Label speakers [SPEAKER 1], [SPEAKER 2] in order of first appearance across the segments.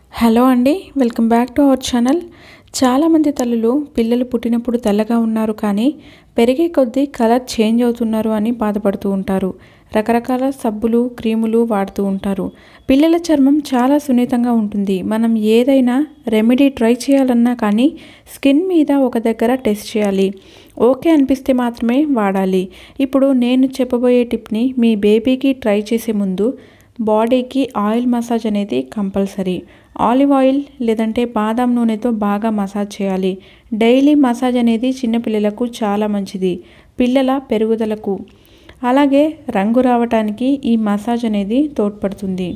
[SPEAKER 1] hello అండి welcome back to our channel చాలామంది తల్లులు పిల్లలు పుట్టినప్పుడు తెల్లగా ఉన్నారు కానీ పెరిగే కొద్దీ కలర్ చేంజ్ అవుతున్నారు అని బాధపడుతూ ఉంటారు రకరకాల సబ్బులు క్రీములు వాడుతూ ఉంటారు పిల్లల చర్మం చాలా సున్నితంగా ఉంటుంది మనం ఏదైనా రెమెడీ ట్రై చేయాలన్నా కానీ స్కిన్ మీద ఒక దగ్గర టెస్ట్ చేయాలి ఓకే అనిపిస్తే మాత్రమే వాడాలి ఇప్పుడు నేను చెప్పబోయే టిప్ని మీ బేబీకి ట్రై చేసే ముందు బాడీకి ఆయిల్ మసాజ్ అనేది కంపల్సరీ ఆలివ్ ఆయిల్ లేదంటే బాదం నూనెతో బాగా మసాజ్ చేయాలి డైలీ మసాజ్ అనేది చిన్నపిల్లలకు చాలా మంచిది పిల్లల పెరుగుదలకు అలాగే రంగు రావటానికి ఈ మసాజ్ అనేది తోడ్పడుతుంది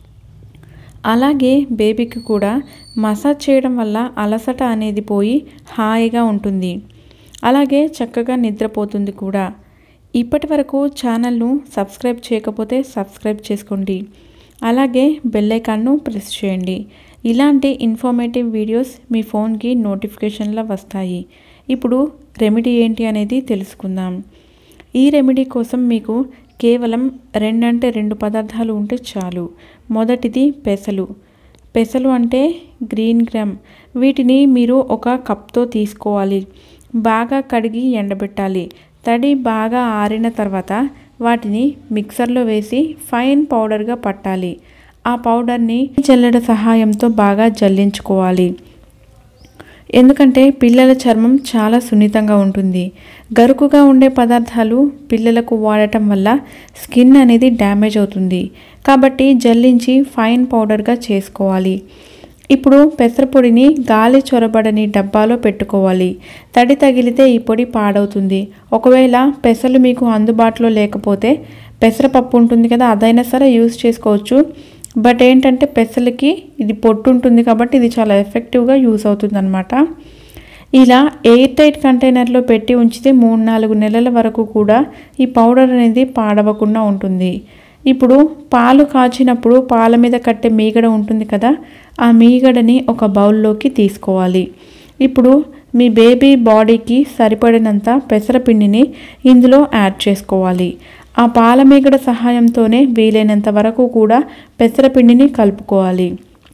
[SPEAKER 1] అలాగే బేబీకి కూడా మసాజ్ చేయడం వల్ల అలసట అనేది పోయి హాయిగా ఉంటుంది అలాగే చక్కగా నిద్రపోతుంది కూడా ఇప్పటి వరకు ఛానల్ను సబ్స్క్రైబ్ చేయకపోతే సబ్స్క్రైబ్ చేసుకోండి అలాగే బెల్ ఐకాన్ను ప్రెస్ చేయండి ఇలాంటి ఇన్ఫర్మేటివ్ వీడియోస్ మీ ఫోన్కి నోటిఫికేషన్లో వస్తాయి ఇప్పుడు రెమెడీ ఏంటి అనేది తెలుసుకుందాం ఈ రెమెడీ కోసం మీకు కేవలం రెండంటే రెండు పదార్థాలు ఉంటే చాలు మొదటిది పెసలు పెసలు అంటే గ్రీన్ గ్రామ్ వీటిని మీరు ఒక కప్తో తీసుకోవాలి బాగా కడిగి ఎండబెట్టాలి తడి బాగా ఆరిన తర్వాత వాటిని మిక్సర్లో వేసి ఫైన్ పౌడర్గా పట్టాలి ఆ పౌడర్ని జల్లెడ సహాయంతో బాగా జల్లించుకోవాలి ఎందుకంటే పిల్లల చర్మం చాలా సున్నితంగా ఉంటుంది గరుకుగా ఉండే పదార్థాలు పిల్లలకు వాడటం వల్ల స్కిన్ అనేది డ్యామేజ్ అవుతుంది కాబట్టి జల్లించి ఫైన్ పౌడర్గా చేసుకోవాలి ఇప్పుడు పెసరపొడిని గాలి చొరబడని డబ్బాలో పెట్టుకోవాలి తడి తగిలితే ఈ పొడి పాడవుతుంది ఒకవేళ పెసలు మీకు అందుబాటులో లేకపోతే పెసరపప్పు ఉంటుంది కదా అదైనా సరే యూస్ చేసుకోవచ్చు బట్ ఏంటంటే పెసలకి ఇది పొట్టు ఉంటుంది కాబట్టి ఇది చాలా ఎఫెక్టివ్గా యూస్ అవుతుంది అనమాట ఇలా ఎయిర్ టైట్ కంటైనర్లో పెట్టి ఉంచితే మూడు నాలుగు నెలల వరకు కూడా ఈ పౌడర్ అనేది పాడవకుండా ఉంటుంది ఇప్పుడు పాలు కాచినప్పుడు పాల మీద కట్టే మీగడ ఉంటుంది కదా ఆ మీగడని ఒక బౌల్లోకి తీసుకోవాలి ఇప్పుడు మీ బేబీ బాడీకి సరిపడినంత పెసరపిండిని ఇందులో యాడ్ చేసుకోవాలి ఆ పాల మీగడ సహాయంతోనే వీలైనంత వరకు కూడా పెసరపిండిని కలుపుకోవాలి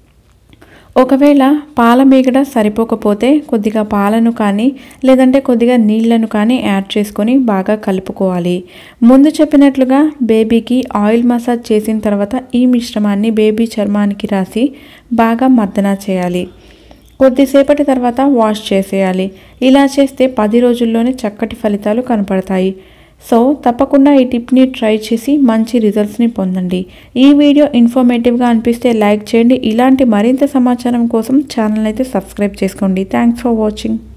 [SPEAKER 1] ఒకవేళ పాల మీగడ సరిపోకపోతే కొద్దిగా పాలను కానీ లేదంటే కొద్దిగా నీళ్లను కానీ యాడ్ చేసుకొని బాగా కలుపుకోవాలి ముందు చెప్పినట్లుగా బేబీకి ఆయిల్ మసాజ్ చేసిన తర్వాత ఈ మిశ్రమాన్ని బేబీ చర్మానికి రాసి బాగా మర్దన చేయాలి కొద్దిసేపటి తర్వాత వాష్ చేసేయాలి ఇలా చేస్తే పది రోజుల్లోనే చక్కటి ఫలితాలు కనపడతాయి సో తప్పకుండా ఈ టిప్ని ట్రై చేసి మంచి రిజల్ట్స్ని పొందండి ఈ వీడియో ఇన్ఫర్మేటివ్గా అనిపిస్తే లైక్ చేయండి ఇలాంటి మరింత సమాచారం కోసం ఛానల్ అయితే సబ్స్క్రైబ్ చేసుకోండి థ్యాంక్స్ ఫర్ వాచింగ్